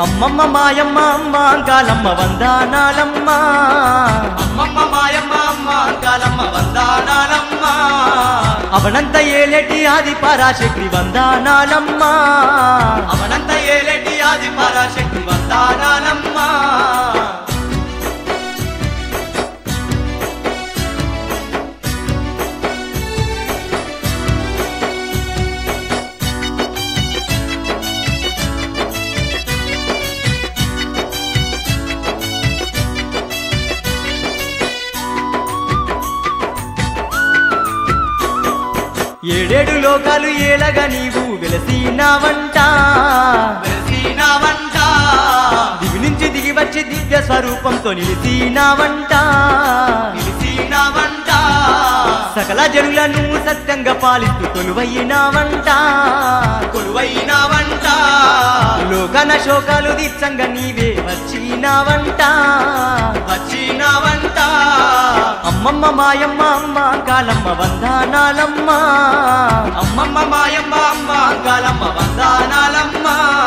అమ్మమ్మ మాయమ్మ అమ్మ అంకాలమ్మ వందానాలమ్మ అమ్మమ్మ మాయమ్మ అమ్మ అంకాలమ్మ వందానాలమ్మ అవనంత ఏలేటి ఆది పరాశక్తి వందానాలమ్మ అవనంత ఏలేటి ఆది పరాశక్తి వందానాలమ్మ ఏడేడు లోకాలు ఏలగా నీవు వెలసినావంట వెలిసినావంట దివి నుంచి దిగి వచ్చి దివ్య స్వరూపంతో నిలిచినావంట నిలిసినావంట సకల జనులను సత్యంగా పాలిస్తూ కొలువయ్యినావంట కొలువైనావంట లోకన శోకాలు దీక్షంగా నీవే వచ్చినావంట వచ్చినావంట అమ్మమ్మ మాయమ్మ అమ్మ కాలమ్మ వందానాలమ్మ అమ్మమ్మ మాయమ్మ అమ్మ అంకాలమ్మ వందానాలమ్మ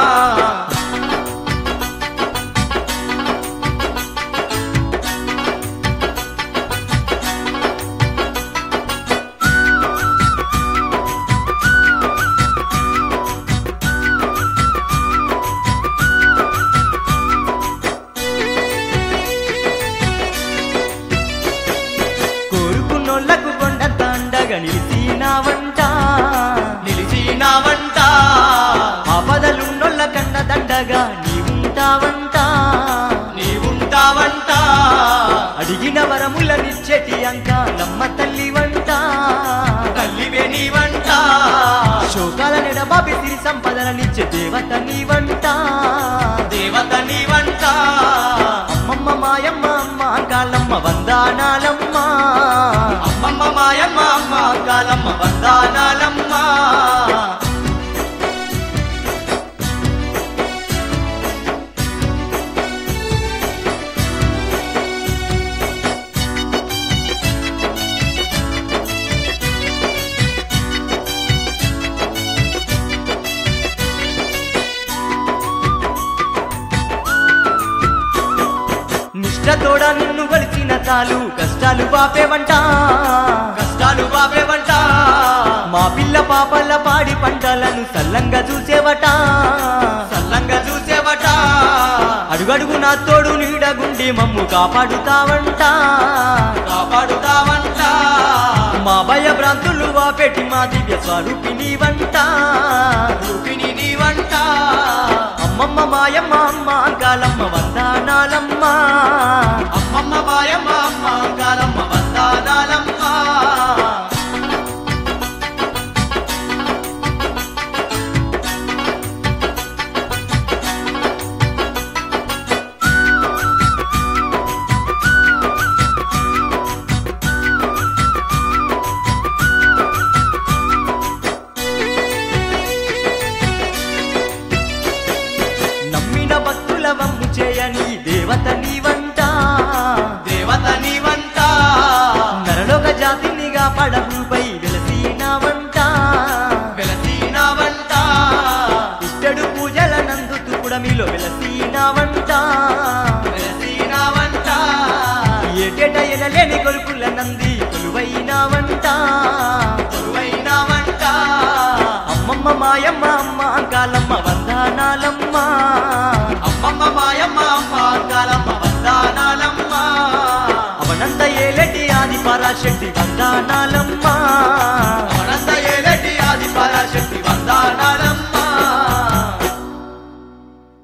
కోరుకున్నోళ్లకు కొండ తండగా నిలిచినావంట నిలిచినావంట ఆపదలున్నోళ్ళ కన్న దండగా నీవుంటావంట నీవుంటావంట అడిగిన వరముల నిచ్చెటి అంకాలమ్మ తల్లి వంట తల్లివే నీవంట శోకాల నెడబాబి సిరి సంపదలనిచ్చే దేవత నీవంట దేవత నీవంట అమ్మమ్మ మాయమ్మ అమ్మ కాలమ్మ వందానాలమ్మ అమ్మమ్మ మాయమ్మ అమ్మ అంకాలమ్మ వందానాలమ్మ నిష్ఠతోడ నిన్ను కొలిచిన చాలు కష్టాలు బాపేవంట కష్టాలు బాబేవంట మా పిల్ల పాపల పాడి పంటలను సల్లంగా చూసేవట సల్లంగా చూసేవట అడుగడుగు నా తోడు నీడగుండి మమ్ము కాపాడుతావంట కాపాడుతావంట మా భయ భ్రాంతులు వాపెట్టి మా దివ్య స్వరూపిణి వంట రూపిణి నీవంట అమ్మమ్మ మాయమ్మ అమ్మ కాలమ్మ వందానాలమ్మ అమ్మమ్మ మాయమ్మ అమ్మ అంకాలమ్మ వందానాలమ్మ నమ్మిన భక్తుల వమ్ము చేయని దేవత నీవంట దేవత నీవంట నరలోక జాతినిగా పడవుపై వెలసినావంట వెలసినావంట ఇట్టడు పూజల నందు తుకుడమిలో వెలసినావంట వెలసినావంట ఏటేట ఎనలేని కొలుకుల నంది కొలువైనావంట కొలువైనావంట అమ్మమ్మ మాయమ్మ అమ్మ కాలమ్మ వందనాలమ్మ అమ్మమ్మ మాయమ్మ అమ్మ అంకాలమ్మ వందానాలమ్మ అవనంద ఏలటి ఆది పరాశక్తి వందనాలమ్మ